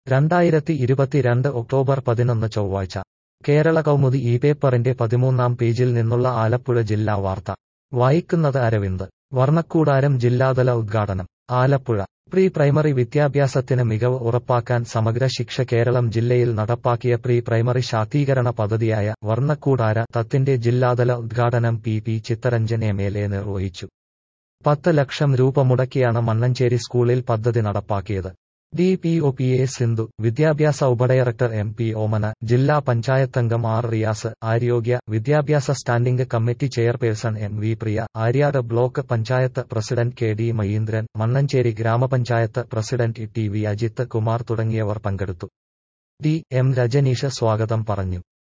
രണ്ടായിരത്തി ഇരുപത്തിരണ്ട് ഒക്ടോബർ പതിനൊന്ന് ചൊവ്വാഴ്ച കേരള കൗമുദി ഈ പേപ്പറിന്റെ പതിമൂന്നാം പേജിൽ നിന്നുള്ള ആലപ്പുഴ ജില്ലാ വാർത്ത വായിക്കുന്നത് അരവിന്ദ് വർണ്ണക്കൂടാരം ജില്ലാതല ഉദ്ഘാടനം ആലപ്പുഴ പ്രീ പ്രൈമറി വിദ്യാഭ്യാസത്തിന് മികവ് ഉറപ്പാക്കാൻ സമഗ്ര ശിക്ഷ കേരളം ജില്ലയിൽ നടപ്പാക്കിയ പ്രീ പ്രൈമറി ശാക്തീകരണ പദ്ധതിയായ വർണ്ണക്കൂടാര തത്തിന്റെ ജില്ലാതല ഉദ്ഘാടനം P P Chitharanjan M L A നിർവഹിച്ചു പത്ത് ലക്ഷം രൂപ മുടക്കിയാണ് മണ്ണഞ്ചേരി സ്കൂളിൽ പദ്ധതി നടപ്പാക്കിയത് D P O P A Sindhu വിദ്യാഭ്യാസ ഉപഡയറക്ടർ എം പി ഓമന ജില്ലാ പഞ്ചായത്തംഗം ആർ റിയാസ് ആരോഗ്യ വിദ്യാഭ്യാസ standing committee chairperson M V Priya Aryad block panchayat president K D Mahindran Mannancherry ഗ്രാമപഞ്ചായത്ത് president T V Ajith Kumar തുടങ്ങിയവർ പങ്കെടുത്തു ഡി എം രജനീഷ് സ്വാഗതം പറഞ്ഞു